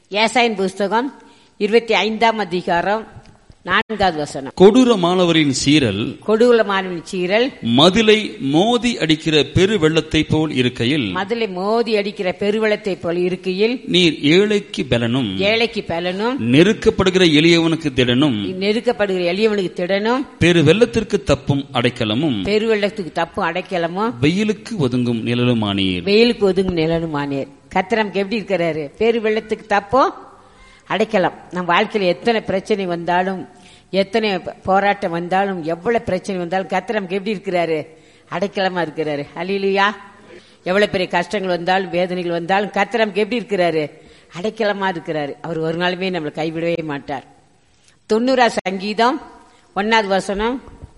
ஏசாயின் புஸ்தகம் இருபத்தி ஐந்தாம் அதிகாரம் நான்காவது வசனம் கொடூரமானவரின் சீரல் கொடூரமானவன் சீரல் மதிலை மோதி அடிக்கிற பெரு வெள்ளத்தை போல் இருக்கையில் மதுளை மோதி அடிக்கிற பெருவெள்ளத்தை போல இருக்கையில் நீர் ஏழைக்கு பலனும் ஏழைக்கு பலனும் நெருக்கப்படுகிற எளியவனுக்கு திடனும் நெருக்கப்படுகிற எளியவனுக்கு திடனும் பெரு வெள்ளத்திற்கு தப்பும் அடைக்கலமும் பெருவெள்ளத்துக்கு தப்பும் அடைக்கலமும் வெயிலுக்கு ஒதுங்கும் நிழலுமானீர் வெயிலுக்கு ஒதுங்கும் நிலனுமானேர் கர்த்தர் நமக்கு எப்படி இருக்கிறாரு பேரு வெள்ளத்துக்கு தப்போ அடைக்கலாம் நம் வாழ்க்கையில எத்தனை பிரச்சனை வந்தாலும் எத்தனை போராட்டம் வந்தாலும் எவ்வளவு பிரச்சனை வந்தாலும் கர்த்தர் நமக்கு எப்படி இருக்கிறாரு அடைக்கலமா இருக்கிறாரு அலிலுயா எவ்வளவு பெரிய கஷ்டங்கள் வந்தாலும் வேதனைகள் வந்தாலும் கர்த்தர் நமக்கு எப்படி இருக்கிறாரு அடைக்கலமா இருக்கிறாரு அவர் ஒரு நாளுமே நம்மளை கைவிடவே மாட்டார் தொண்ணூறா சங்கீதம் ஒன்னாவது வசனம்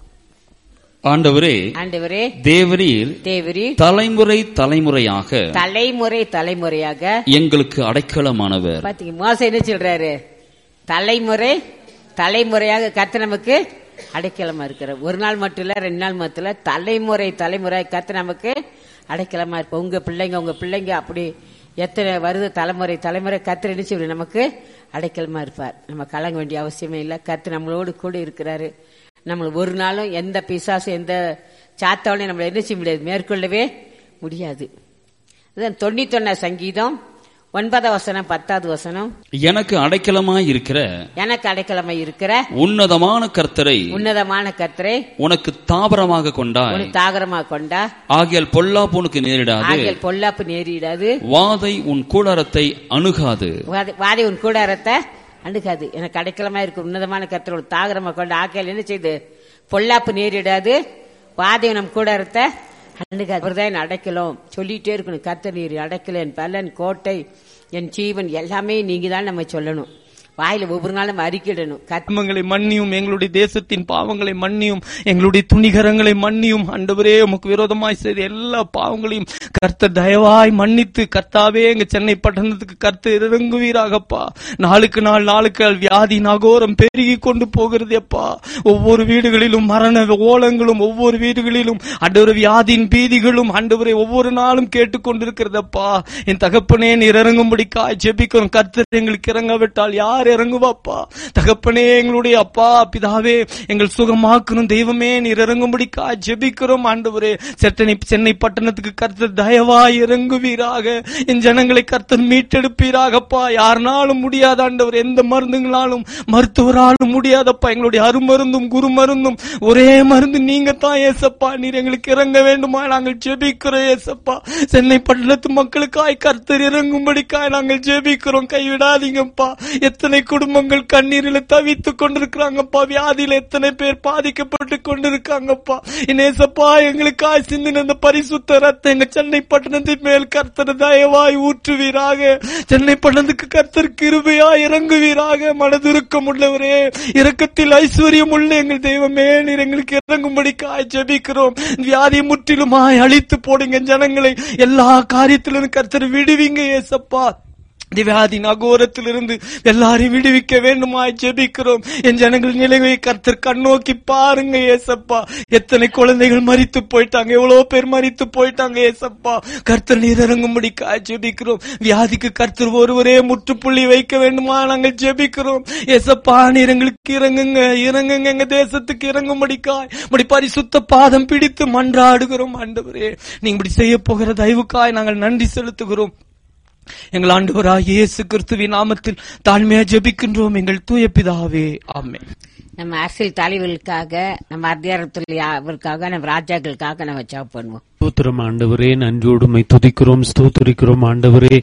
ஆண்டவரே ஆண்டவரே தேவரீர் தேவரி தலைமுறை தலைமுறையாக தலைமுறை தலைமுறையாக எங்களுக்கு அடைக்கலமானவர் பாத்தீங்க மோசம் என்ன சொல்றாரு தலைமுறை தலைமுறையாக கத்த நமக்கு அடைக்கலமா இருக்கிற ஒரு நாள் மட்டும் இல்ல ரெண்டு நாள் மட்டும் இல்ல தலைமுறை தலைமுறை கத்த நமக்கு அடைக்கலமா இருக்கு உங்க பிள்ளைங்க உங்க பிள்ளைங்க அப்படி எத்தனை வருது தலைமுறை தலைமுறை கத்திர என்ன செய்வாரு நமக்கு அடைக்கலமா இருப்பார் நம்ம கலங்க வேண்டிய அவசியமே இல்லை கத்து நம்மளோடு கூட இருக்கிறாரு நம்மள ஒரு நாளும் எந்த பிசாசு எந்த சாத்தாவளையும் நம்மள என்ன செய்ய முடியாது மேற்கொள்ளவே முடியாது இதுதான் தொண்ணூத்தொன்னா சங்கீதம் ஒன்பதாம் வசனம் பத்தாவது வசனம் எனக்கு அடைக்கலமாய் இருக்கிற எனக்கு அடைக்கலமை இருக்கிற உன்னதமான கர்த்தரை உன்னதமான கர்த்தரை உனக்கு தாபரமாக கொண்டாய் உனக்கு தாகரமா கொண்டா ஆகியால் பொல்லாப்பு உனக்கு நேரிடாது ஆகியல் பொல்லாப்பு நேரிடாது வாதை உன் கூடாரத்தை அணுகாது வாதி- வாதி உன் கூடாரத்தை அணுகாது எனக்கு அடைக்கலமா இருக்கு உன்னதமான கர்த்தரோட தாகரமா கொண்ட ஆக்கையில் என்ன செய்து பொல்லாப்பு நேரிடாது வாதி நம் கூடாரத்தை அணுகாது அவர்தான் என்னை அடைக்கலம் சொல்லிட்டே இருக்கணும் கர்த்தர் நீர் அடைக்கல என் பலன் கோட்டை என் ஜீவன் எல்லாமே நீங்க தான் நம்ம சொல்லணும் வாயில ஒவ்வொரு நாளும் அறிக்கிடணும் கர்த்த பாவங்களை மன்னியும் எங்களுடைய தேசத்தின் பாவங்களை மன்னியும் எங்களுடைய துணிகரங்களை மன்னியும் ஆண்டவரே உமக்கு விரோதமாய் செய்த எல்லா பாவங்களையும் கர்த்தர் தயவாய் மன்னித்து கர்த்தாவே எங்க சென்னை பட்டணத்துக்கு கர்த்தர் இறங்குவீராகப்பா நாளுக்கு நாள் நாளுக்கு நாள் வியாதி நகோரம் பெருகி கொண்டு போகிறது அப்பா ஒவ்வொரு வீடுகளிலும் மரண ஓலங்களும் ஒவ்வொரு வீடுகளிலும் ஆண்டவர் வியாதியின் பீதிகளும் ஆண்டவரை ஒவ்வொரு நாளும் கேட்டுக்கொண்டிருக்கிறதப்பா என் தகப்பனே நீர் இறங்கும்படிக்கா ஜெபிக்கிறோம் கர்த்தர் எங்களுக்கு இறங்காவிட்டால் யார் இறங்குவாப்பா தகப்பனே எங்களுடைய அப்பா பிதாவே எங்கள் சுகமாக்கணும் தெய்வமே நீர் இறங்கும்படிக்கா ஜெபிக்கிறோம் ஆண்டவரே சென்னை சென்னை பட்டணத்துக்கு கர்த்தர் தயவாய் இறங்குவீராக என் ஜனங்களை கர்த்தர் மீட்டெடுப்பீராகப்பா யாருனாலும் முடியாத ஆண்டவர் எந்த மருந்துங்களாலும் மருத்துவராலும் முடியாதப்பா எங்களுடைய அருமருந்தும் குரு மருந்தும் ஒரே மருந்து நீங்க தான் ஏசப்பா நீர் எங்களுக்கு இறங்க வேண்டுமா நாங்கள் ஜெபிக்கிறோம் ஏசப்பா சென்னை பட்டணத்து மக்களுக்காய் கர்த்தர் இறங்கும்படிக்காய் நாங்கள் ஜெபிக்கிறோம் கைவிடாதீங்கப்பா எத்தனை குடும்பங்கள் கண்ணீரில் தவித்துக் கொண்டிருக்கிறாங்கப்பா வியாதியில எத்தனை பேர் பாதிக்கப்பட்டு கொண்டிருக்காங்கப்பா இனேசப்பா எங்களுக்காய் சிந்தின அந்த பரிசுத்த ரத்த எங்க சென்னை பட்டணத்தின் மேல் கர்த்தர் தயவாய் ஊற்றுவீராக சென்னை பட்டணத்துக்கு கர்த்தர் கிருபையா இறங்குவீராக மனதுருக்கம் உள்ளவரே இரக்கத்தில் ஐஸ்வர்யம் உள்ள எங்கள் தெய்வமே நீர் எங்களுக்கு இறங்கும்படிக்காய் ஜெபிக்கிறோம் வியாதி முற்றிலுமாய் அழித்து போடுங்க ஜனங்களை எல்லா காரியத்திலும் கர்த்தர் விடுவீங்க ஏசப்பா திவ்யாதி நகோரத்திலிருந்து எல்லாரையும் விடுவிக்க வேண்டுமாய் ஜெபிக்கிறோம் என் ஜனங்கள் நிலைமையை கர்த்தர் கண்ணோக்கி பாருங்க ஏசப்பா எத்தனை குழந்தைகள் மரித்து போயிட்டாங்க எவ்வளவு பேர் மரித்து போயிட்டாங்க ஏசப்பா கர்த்தர் நீர் இறங்கும்படிக்கா ஜெபிக்கிறோம் வியாதிக்கு கர்த்தர் ஒருவரே முற்றுப்புள்ளி வைக்க வேண்டுமா நாங்கள் ஜெபிக்கிறோம் ஏசப்பா நீர் எங்களுக்கு இறங்குங்க இறங்குங்க எங்க தேசத்துக்கு இறங்கும்படிக்காய் இப்படி பரிசுத்த பாதம் பிடித்து மன்றாடுகிறோம் ஆண்டவரே நீங்க இப்படி செய்ய போகிற தயவுக்காய் நாங்கள் நன்றி செலுத்துகிறோம் எங்கள் ஆண்டவராக இயேசு கிறிஸ்துவின் நாமத்தில் தாழ்மையா ஜெபிக்கின்றோம் எங்கள் தூய பிதாவே ஆமென் நம்ம அரசியல் தலைவர்களுக்காக நம்ம அதிகாரத்தில் அவருக்காக நம்ம ராஜாக்களுக்காக நம்ம ஜாப் பண்ணுவோம் ஸ்தோத்திரம் ஆண்டவரே நன்றியோடுமை துதிக்கிறோம் ஸ்தோத்திரிக்கிறோம் ஆண்டவரே